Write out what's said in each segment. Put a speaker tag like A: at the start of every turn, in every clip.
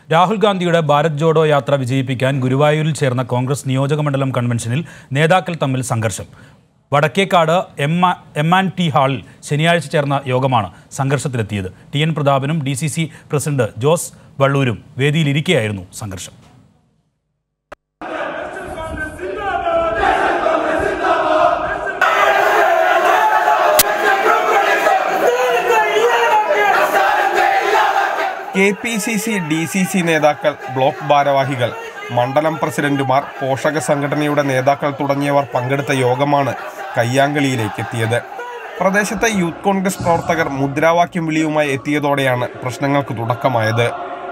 A: രാഹുൽ ഗാന്ധിയുടെ ഭാരത് ജോഡോ യാത്ര വിജയിപ്പിക്കാൻ ഗുരുവായൂരിൽ ചേർന്ന കോൺഗ്രസ് നിയോജക മണ്ഡലം കൺവെൻഷനിൽ നേതാക്കൾ തമ്മിൽ സംഘർഷം Vadakkekkad M M and T ഹാളിൽ ശനിയാഴ്ച ചേർന്ന യോഗമാണ് സംഘർഷത്തിലെത്തിയത് ടി എൻ പ്രതാപനും D C C president Jose വള്ളൂരും വേദിയിലിരിക്കെയായിരുന്നു സംഘർഷം
B: K P C C D C C നേതാക്കൾ ബ്ലോക്ക് ഭാരവാഹികൾ മണ്ഡലം പ്രസിഡന്റുമാർ പോഷക സംഘടനയുടെ നേതാക്കൾ തുടങ്ങിയവർ പങ്കെടുത്ത യോഗമാണ് കയ്യാങ്കളിയിലേക്ക് എത്തിയത് പ്രദേശത്തെ യൂത്ത് കോൺഗ്രസ് പ്രവർത്തകർ മുദ്രാവാക്യം വിളിയുമായി എത്തിയതോടെയാണ് പ്രശ്നങ്ങൾക്ക് തുടക്കമായത്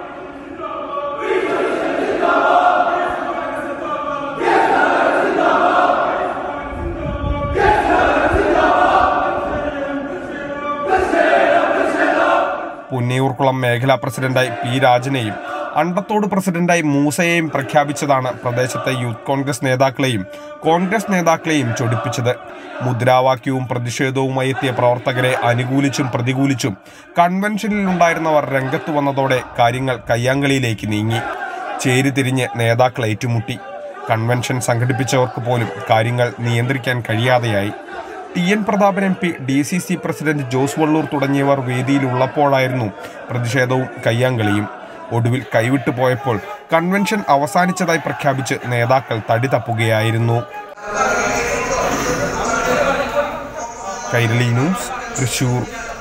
B: പുന്നയൂർക്കുളം മേഖലാ പ്രസിഡന്റായി പി രാജനെയും അണ്ടത്തോട് പ്രസിഡന്റായി മൂസയെയും പ്രഖ്യാപിച്ചതാണ് പ്രദേശത്തെ യൂത്ത് കോൺഗ്രസ് നേതാക്കളെയും കോൺഗ്രസ് നേതാക്കളെയും ചൊടിപ്പിച്ചത് മുദ്രാവാക്യവും പ്രതിഷേധവുമായി എത്തിയ പ്രവർത്തകരെ അനുകൂലിച്ചും പ്രതികൂലിച്ചും കൺവെൻഷനിൽ ഉണ്ടായിരുന്നവർ രംഗത്ത് വന്നതോടെ കാര്യങ്ങൾ കയ്യാങ്കളിയിലേക്ക് നീങ്ങി ചേരിതിരിഞ്ഞ് നേതാക്കൾ ഏറ്റുമുട്ടി കൺവെൻഷൻ സംഘടിപ്പിച്ചവർക്ക് പോലും കാര്യങ്ങൾ നിയന്ത്രിക്കാൻ കഴിയാതെയായി T N Prathapan M P D C C president Jose Valloor തുടങ്ങിയവർ വേദിയിലുള്ളപ്പോഴായിരുന്നു പ്രതിഷേധവും കയ്യാങ്കളിയും ഒടുവിൽ കൈവിട്ടു പോയപ്പോൾ കൺവെൻഷൻ അവസാനിച്ചതായി പ്രഖ്യാപിച്ച് നേതാക്കൾ തടി തപ്പുകയായിരുന്നു കൈരളി ന്യൂസ് തൃശൂർ